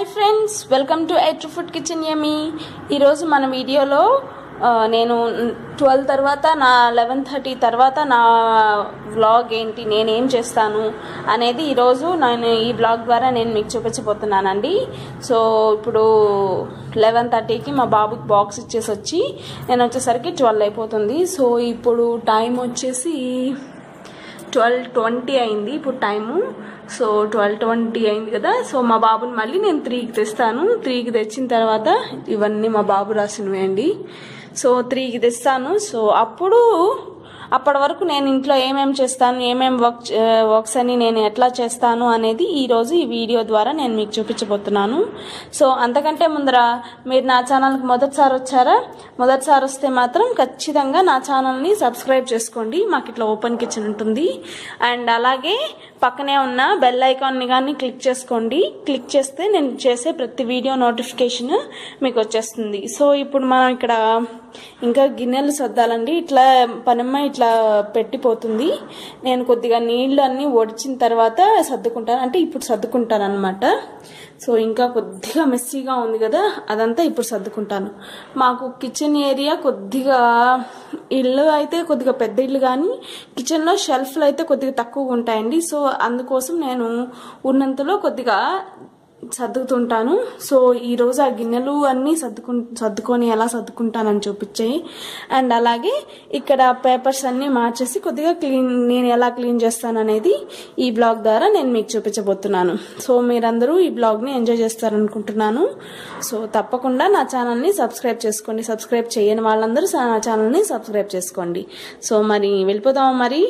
hi friends welcome to at food kitchen yummy ఈరోజు మన వీడియోలో ఆ, నేను ట్వెల్వ్ తర్వాత నా లెవెన్ థర్టీ తర్వాత నా వ్లాగ్ ఏంటి నేనేం చేస్తాను అనేది ఈరోజు నేను ఈ బ్లాగ్ ద్వారా నేను మీకు చూపించబోతున్నానండి సో ఇప్పుడు లెవెన్ థర్టీకి మా బాబుకి బాక్స్ ఇచ్చేసి వచ్చి నేను వచ్చేసరికి ట్వెల్వ్ అయిపోతుంది సో ఇప్పుడు టైం వచ్చేసి ట్వెల్వ్ ట్వంటీ అయింది ఇప్పుడు టైము సో ట్వెల్వ్ ట్వంటీ అయింది కదా సో మా బాబుని మళ్ళీ నేను త్రీకి తెస్తాను త్రీకి తెచ్చిన తర్వాత ఇవన్నీ మా బాబు రాసినవి అండి సో త్రీకి తెస్తాను సో అప్పుడు అప్పటి వరకు నేను ఇంట్లో ఏమేమి చేస్తాను ఏమేమి వర్క్ వర్క్స్ అని నేను ఎట్లా చేస్తాను అనేది ఈరోజు ఈ వీడియో ద్వారా నేను మీకు చూపించబోతున్నాను సో అంతకంటే ముందర మీరు నా ఛానల్కి మొదటిసారి వచ్చారా మొదటిసారి వస్తే మాత్రం ఖచ్చితంగా నా ఛానల్ని సబ్స్క్రైబ్ చేసుకోండి మాకు ఇట్లా ఓపెన్ కిచెన్ ఉంటుంది అండ్ అలాగే పక్కనే ఉన్న బెల్ ఐకాన్ని కానీ క్లిక్ చేసుకోండి క్లిక్ చేస్తే నేను చేసే ప్రతి వీడియో నోటిఫికేషన్ మీకు వచ్చేస్తుంది సో ఇప్పుడు మనం ఇక్కడ ఇంకా గిన్నెలు సర్దాలండి ఇట్లా పనమ్మ ఇట్లా పెట్టిపోతుంది నేను కొద్దిగా నీళ్ళు అన్నీ ఒడిచిన తర్వాత సర్దుకుంటాను అంటే ఇప్పుడు సర్దుకుంటాను అనమాట సో ఇంకా కొద్దిగా మెస్సీగా ఉంది కదా అదంతా ఇప్పుడు సర్దుకుంటాను మాకు కిచెన్ ఏరియా కొద్దిగా ఇల్లు అయితే కొద్దిగా పెద్ద ఇల్లు కానీ కిచెన్లో షెల్ఫ్లు అయితే కొద్దిగా తక్కువగా ఉంటాయండి సో అందుకోసం నేను ఉన్నంతలో కొద్దిగా సర్దుతుంటాను సో ఈరోజు ఆ గిన్నెలు అన్నీ సర్దుకు సర్దుకొని ఎలా సర్దుకుంటానని చూపించాయి అండ్ అలాగే ఇక్కడ పేపర్స్ అన్నీ మార్చేసి కొద్దిగా క్లీన్ నేను ఎలా క్లీన్ చేస్తాను అనేది ఈ బ్లాగ్ ద్వారా నేను మీకు చూపించబోతున్నాను సో మీరందరూ ఈ బ్లాగ్ని ఎంజాయ్ చేస్తారనుకుంటున్నాను సో తప్పకుండా నా ఛానల్ని సబ్స్క్రైబ్ చేసుకోండి సబ్స్క్రైబ్ చేయని వాళ్ళందరూ నా ఛానల్ని సబ్స్క్రైబ్ చేసుకోండి సో మరి వెళ్ళిపోదామా మరి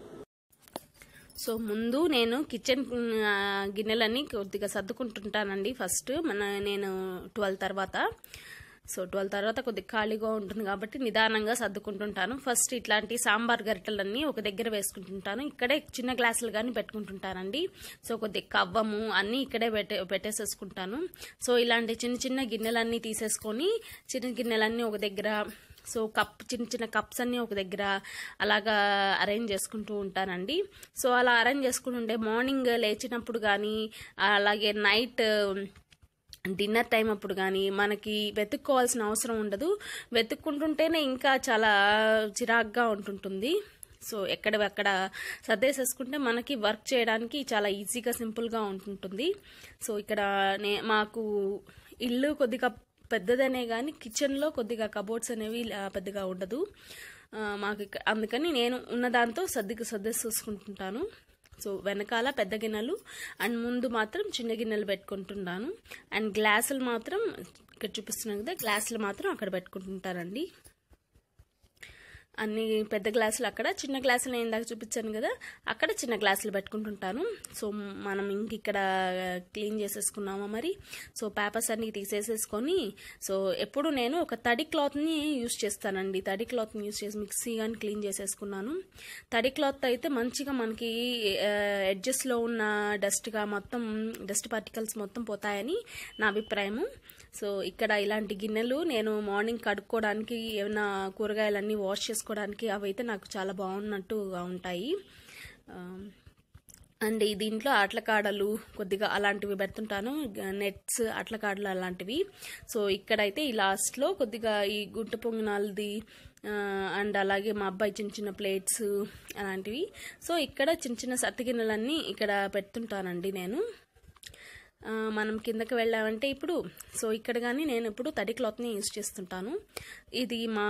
సో ముందు నేను కిచెన్ ఆ, గిన్నెలన్నీ కొద్దిగా సర్దుకుంటుంటానండి ఫస్ట్ మన నేను ట్వెల్వ్ తర్వాత సో ట్వెల్వ్ తర్వాత కొద్దిగా ఖాళీగా ఉంటుంది కాబట్టి నిదానంగా సర్దుకుంటుంటాను ఫస్ట్ ఇట్లాంటి సాంబార్ గరిటెలన్నీ ఒక దగ్గర వేసుకుంటుంటాను ఇక్కడే చిన్న గ్లాసులు కానీ పెట్టుకుంటుంటానండి సో కొద్దిగా కవ్వము అన్నీ ఇక్కడే పెట్టే పెట్టేసేసుకుంటాను సో ఇలాంటి చిన్న చిన్న గిన్నెలన్నీ తీసేసుకొని చిన్న గిన్నెలన్నీ ఒక దగ్గర సో కప్ చిన్న చిన్న కప్స్ అన్నీ ఒక దగ్గర అలాగా అరేంజ్ చేసుకుంటూ ఉంటానండి సో అలా అరేంజ్ చేసుకుంటుంటే మార్నింగ్ లేచినప్పుడు కానీ అలాగే నైట్ డిన్నర్ టైం అప్పుడు కానీ మనకి వెతుక్కోవాల్సిన అవసరం ఉండదు వెతుక్కుంటుంటేనే ఇంకా చాలా చిరాగ్గా ఉంటుంటుంది సో ఎక్కడ అక్కడ సర్దేసేసుకుంటే మనకి వర్క్ చేయడానికి చాలా ఈజీగా సింపుల్గా ఉంటుంటుంది సో ఇక్కడ నే మాకు ఇల్లు కొద్దిగా పెద్దదనే కానీ కిచెన్లో కొద్దిగా కబోర్డ్స్ అనేవి ఆ, పెద్దగా ఉండదు ఆ, మాకు ఇక్కడ అందుకని నేను ఉన్న దాంతో సర్దికి సర్దేసేసుకుంటుంటాను సో వెనకాల పెద్ద గిన్నెలు అండ్ ముందు మాత్రం చిన్న గిన్నెలు పెట్టుకుంటున్నాను అండ్ గ్లాసులు మాత్రం ఇక్కడ చూపిస్తున్నాను కదా గ్లాసులు మాత్రం అక్కడ పెట్టుకుంటుంటానండి అన్ని పెద్ద గ్లాసులు అక్కడ చిన్న గ్లాసులు నేను ఇందాక చూపించాను కదా అక్కడ చిన్న గ్లాసులు పెట్టుకుంటుంటాను సో మనం ఇంక ఇక్కడ క్లీన్ చేసేసుకున్నామా మరి సో పేపర్స్ అన్ని తీసేసేసుకొని సో ఎప్పుడు నేను ఒక తడి క్లాత్ని యూస్ చేస్తానండి తడి క్లాత్ని యూస్ చేసి మిక్సీ కానీ క్లీన్ చేసేసుకున్నాను తడి క్లాత్ అయితే మంచిగా మనకి ఎడ్జెస్లో ఉన్న డస్ట్గా మొత్తం డస్ట్ పార్టికల్స్ మొత్తం పోతాయని నా అభిప్రాయము సో ఇక్కడ ఇలాంటి గిన్నెలు నేను మార్నింగ్ కడుక్కోవడానికి ఏమైనా కూరగాయలన్నీ వాష్ చేసుకోవడానికి అవైతే నాకు చాలా బాగున్నట్టుగా ఉంటాయి ఆ, అండ్ ఈ దీంట్లో ఆటలకాడలు కొద్దిగా అలాంటివి పెడుతుంటాను నెట్స్ ఆటలకాడలు అలాంటివి సో ఇక్కడైతే ఈ లాస్ట్లో కొద్దిగా ఈ గుంట పొంగనాలది అండ్ అలాగే మా అబ్బాయి చిన్న చిన్న ప్లేట్స్ అలాంటివి సో ఇక్కడ చిన్న చిన్న సత్తి గిన్నెలన్నీ ఇక్కడ పెడుతుంటానండి నేను ఆ, మనం కిందకి వెళ్ళామంటే ఇప్పుడు సో ఇక్కడ కానీ నేను ఇప్పుడు తడి క్లాత్ని యూజ్ చేస్తుంటాను ఇది మా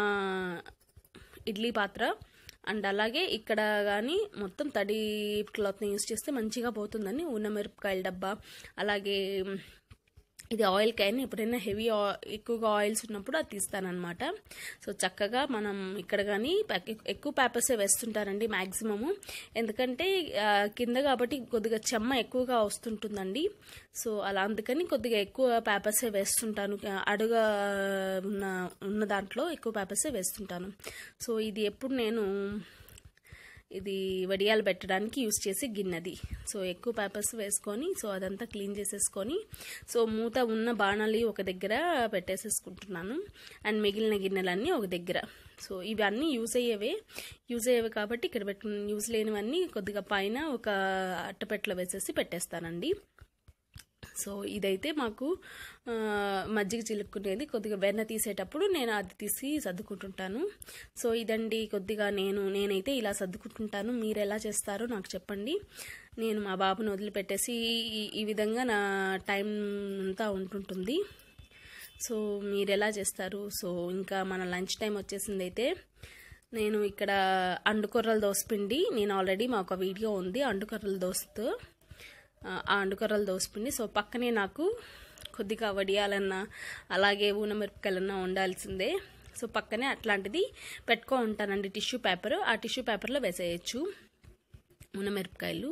ఇడ్లీ పాత్ర అండ్ అలాగే ఇక్కడ కానీ మొత్తం తడి క్లాత్ని యూజ్ చేస్తే మంచిగా పోతుందని ఉన్న మిరపకాయల డబ్బా అలాగే ఇది ఆయిల్ క్యాన్ ఎప్పుడైనా హెవీ ఎక్కువగా ఆయిల్స్ ఉన్నప్పుడు అది తీస్తానమాట సో చక్కగా మనం ఇక్కడ కానీ ఎక్కువ పేపర్సే వేస్తుంటారండి మ్యాక్సిమము ఎందుకంటే ఆ, కింద కాబట్టి కొద్దిగా చెమ్మ ఎక్కువగా వస్తుంటుందండి సో అలా అందుకని కొద్దిగా ఎక్కువ పేపర్సే వేస్తుంటాను అడుగ ఉన్న ఉన్న దాంట్లో ఎక్కువ పేపర్సే వేస్తుంటాను సో ఇది ఎప్పుడు నేను ఇది వడియాలు పెట్టడానికి యూస్ చేసే గిన్నెది సో ఎక్కువ పేపర్స్ వేసుకొని సో అదంతా క్లీన్ చేసేసుకొని సో మూత ఉన్న బాణాలు ఒక దగ్గర పెట్టేసేసుకుంటున్నాను అండ్ మిగిలిన గిన్నెలన్నీ ఒక దగ్గర సో ఇవన్నీ యూజ్ అయ్యేవే యూజ్ అయ్యేవి కాబట్టి ఇక్కడ పెట్టు యూజ్ లేనివన్నీ కొద్దిగా పైన ఒక అట్టపెట్టలో వేసేసి పెట్టేస్తానండి సో ఇదైతే మాకు ఆ, మజ్జిగ చిలుక్కునేది కొద్దిగా వెన్న తీసేటప్పుడు నేను అది తీసి సర్దుకుంటుంటాను సో ఇదండి కొద్దిగా నేను నేనైతే ఇలా సర్దుకుంటుంటాను మీరు ఎలా చేస్తారో నాకు చెప్పండి నేను మా బాబుని వదిలిపెట్టేసి ఈ- ఈ విధంగా నా టైం అంతా ఉంటుంటుంది సో మీరు ఎలా చేస్తారు సో ఇంకా మన లంచ్ టైం వచ్చేసింది అయితే నేను ఇక్కడ అండుకొర్రల దోశ పిండి నేను ఆల్రెడీ మా ఒక వీడియో ఉంది అండుకొర్రల దోశతో ఆ ఆ అండుకొర్రల దోశ పిండి సో పక్కనే నాకు కొద్దిగా వడియాలన్నా అలాగే ఊనమిరపకాయలన్నా ఉండాల్సిందే సో పక్కనే అట్లాంటిది పెట్టుకో ఉంటానండి టిష్యూ పేపర్ ఆ టిష్యూ పేపర్లో వేసేయచ్చు మిరపకాయలు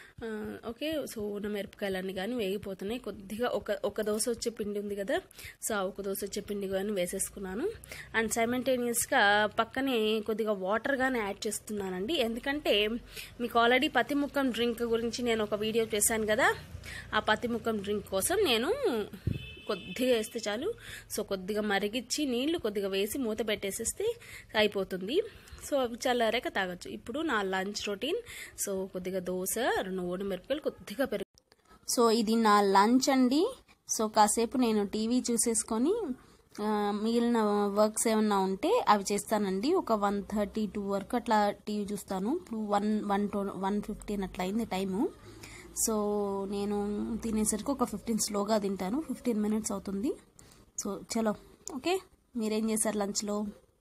ఓకే సో మిరపకాయలన్నీ కానీ వేగిపోతున్నాయి కొద్దిగా ఒక ఒక దోశ వచ్చే పిండి ఉంది కదా సో ఆ ఒక దోశ వచ్చే పిండి కానీ వేసేసుకున్నాను అండ్ సైమెంటేనియస్గా పక్కనే కొద్దిగా వాటర్ కానీ యాడ్ చేస్తున్నానండి ఎందుకంటే మీకు ఆల్రెడీ పత్తి ముక్కం డ్రింక్ గురించి నేను ఒక వీడియో చేశాను కదా ఆ పత్తి ముక్కం డ్రింక్ కోసం నేను కొద్దిగా వేస్తే చాలు సో కొద్దిగా మరిగిచ్చి నీళ్లు కొద్దిగా వేసి మూత పెట్టేసేస్తే అయిపోతుంది సో అవి చల్లారాక తాగొచ్చు ఇప్పుడు నా లంచ్ రొటీన్ సో కొద్దిగా దోశ రెండు ఓడి మిరపకాయలు కొద్దిగా పెరుగు సో ఇది నా లంచ్ అండి సో కాసేపు నేను టీవీ చూసేసుకొని ఆ, మిగిలిన వర్క్స్ ఏమన్నా ఉంటే అవి చేస్తానండి ఒక వన్ థర్టీ టూ వరకు అట్లా టీవీ చూస్తాను ఇప్పుడు one one two one fifteen అట్లా అయింది టైము సో నేను తినేసరికి ఒక ఫిఫ్టీన్ స్లోగా తింటాను ఫిఫ్టీన్ మినిట్స్ అవుతుంది సో చలో ఓకే మీరేం చేశారు లంచ్లో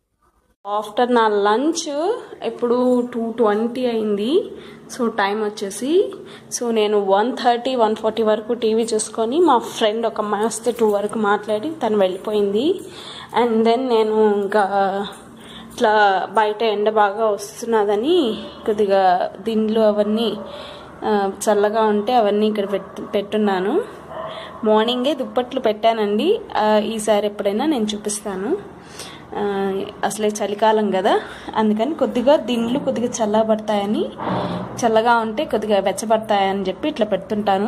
ఆఫ్టర్ నా లంచ్ ఇప్పుడు టూ ట్వంటీ అయింది సో టైం వచ్చేసి సో నేను వన్ థర్టీ వన్ ఫార్టీ వరకు టీవీ చూసుకొని మా ఫ్రెండ్ ఒక అమ్మాయి వస్తే టూ వరకు మాట్లాడి తను వెళ్ళిపోయింది అండ్ దెన్ నేను ఇంకా ఇట్లా బయట ఎండ బాగా వస్తున్నదని కొద్దిగా దిండ్లు అవన్నీ ఆ, చల్లగా ఉంటే అవన్నీ ఇక్కడ పెట్టు పెట్టున్నాను మార్నింగే దుప్పట్లు పెట్టానండి ఆ, ఈసారి ఎప్పుడైనా నేను చూపిస్తాను ఆ, అసలే చలికాలం కదా అందుకని కొద్దిగా దిండ్లు కొద్దిగా చల్లబడతాయని చల్లగా ఉంటే కొద్దిగా వెచ్చబడతాయని చెప్పి ఇట్లా పెడుతుంటాను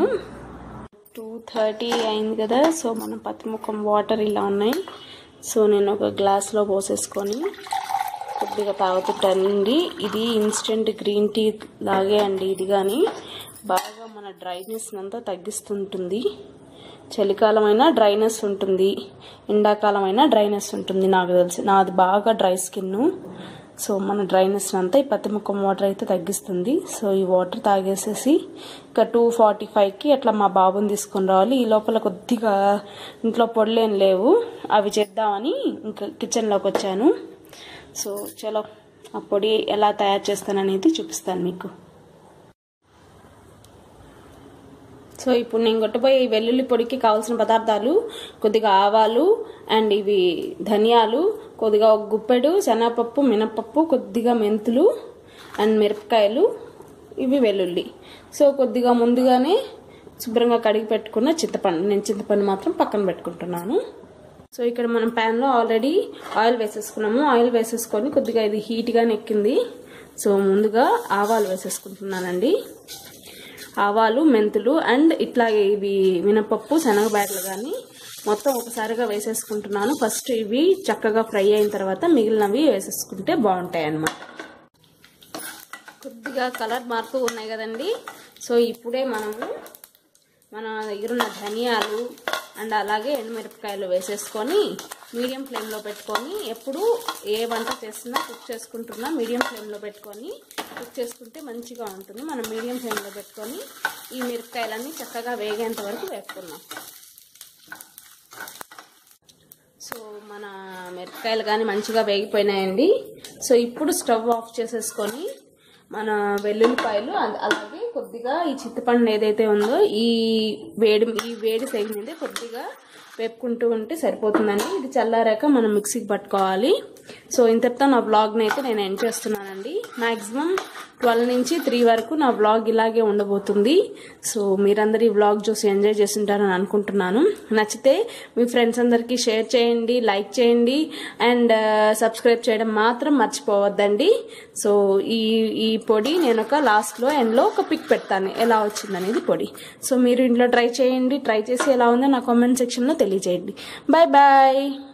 టూ థర్టీ అయింది కదా సో మన పత్తిముఖం వాటర్ ఇలా ఉన్నాయి సో నేను ఒక గ్లాస్లో పోసేసుకొని కొద్దిగా తాగుతుంటానండి ఇది ఇన్స్టెంట్ గ్రీన్ టీ లాగే అండి ఇది కానీ బాగా మన డ్రైనెస్ అంతా తగ్గిస్తుంటుంది చలికాలమైనా డ్రైనెస్ ఉంటుంది ఎండాకాలమైనా డ్రైనెస్ ఉంటుంది నాకు తెలిసి నాది బాగా డ్రై స్కిన్ సో మన డ్రైనెస్ అంతా ఈ పత్తి ముఖం వాటర్ అయితే తగ్గిస్తుంది సో ఈ వాటర్ తాగేసేసి ఇంకా టూ ఫార్టీ ఫైవ్కి అట్లా మా బాబుని తీసుకొని రావాలి ఈ లోపల కొద్దిగా ఇంట్లో పొడులేం లేవు అవి చేద్దామని ఇంకా కిచెన్లోకి వచ్చాను సో చలో ఆ పొడి ఎలా తయారు చేస్తాననేది చూపిస్తాను మీకు సో ఇప్పుడు నేను కొట్టబోయే ఈ వెల్లుల్లి పొడికి కావాల్సిన పదార్థాలు కొద్దిగా ఆవాలు అండ్ ఇవి ధనియాలు కొద్దిగా ఒక గుప్పెడు శనగపప్పు మినపప్పు కొద్దిగా మెంతులు అండ్ మిరపకాయలు ఇవి వెల్లుల్లి సో కొద్దిగా ముందుగానే శుభ్రంగా కడిగి పెట్టుకున్న చింతపండు నేను చింతపండు మాత్రం పక్కన పెట్టుకుంటున్నాను సో ఇక్కడ మనం ప్యాన్లో ఆల్రెడీ ఆయిల్ వేసేసుకున్నాము ఆయిల్ వేసేసుకొని కొద్దిగా ఇది హీట్గా నెక్కింది సో ముందుగా ఆవాలు వేసేసుకుంటున్నానండి ఆవాలు మెంతులు అండ్ ఇట్లాగే ఇవి మినపప్పు శనగబాయలు కానీ మొత్తం ఒకసారిగా వేసేసుకుంటున్నాను ఫస్ట్ ఇవి చక్కగా ఫ్రై అయిన తర్వాత మిగిలినవి వేసేసుకుంటే బాగుంటాయి అన్నమాట కొద్దిగా కలర్ మారుతూ ఉన్నాయి కదండి సో ఇప్పుడే మనము మన దగ్గర ఉన్న ధనియాలు అండ్ అలాగే ఎండుమిరపకాయలు వేసేసుకొని మీడియం ఫ్లేమ్లో పెట్టుకొని ఎప్పుడు ఏ వంట చేస్తున్నా కుక్ చేసుకుంటున్నా మీడియం ఫ్లేమ్లో పెట్టుకొని కుక్ చేసుకుంటే మంచిగా ఉంటుంది మనం మీడియం ఫ్లేమ్లో పెట్టుకొని ఈ మిరపకాయలన్నీ చక్కగా వేగేంత వరకు వేసుకున్నాం సో మన మిరపకాయలు కానీ మంచిగా వేగిపోయినాయండి సో ఇప్పుడు స్టవ్ ఆఫ్ చేసేసుకొని మన వెల్లుల్లిపాయలు అ- అలాగే కొద్దిగా ఈ చింతపండు ఏదైతే ఉందో ఈ వేడి ఈ వేడి సైజ్ మీద కొద్దిగా వేపుకుంటూ ఉంటే సరిపోతుందండి ఇది చల్లారాక మనం మిక్సీకి పట్టుకోవాలి సో ఇంతటితో నా బ్లాగ్ని అయితే నేను ఎండ్ చేస్తున్నానండి మ్యాక్సిమం ట్వెల్వ్ నుంచి త్రీ వరకు నా బ్లాగ్ ఇలాగే ఉండబోతుంది సో మీరందరూ ఈ బ్లాగ్ చూసి ఎంజాయ్ చేస్తుంటారని అనుకుంటున్నాను నచ్చితే మీ ఫ్రెండ్స్ అందరికీ షేర్ చేయండి లైక్ చేయండి అండ్ సబ్స్క్రైబ్ చేయడం మాత్రం మర్చిపోవద్దండి సో ఈ ఈ పొడి నేను ఒక లాస్ట్లో ఎండ్లో ఒక పిక్ పెడతాను ఎలా వచ్చిందనేది పొడి సో మీరు ఇంట్లో ట్రై చేయండి ట్రై చేసి ఎలా ఉందో నా కామెంట్ సెక్షన్లో తెలియజేయండి బాయ్ బాయ్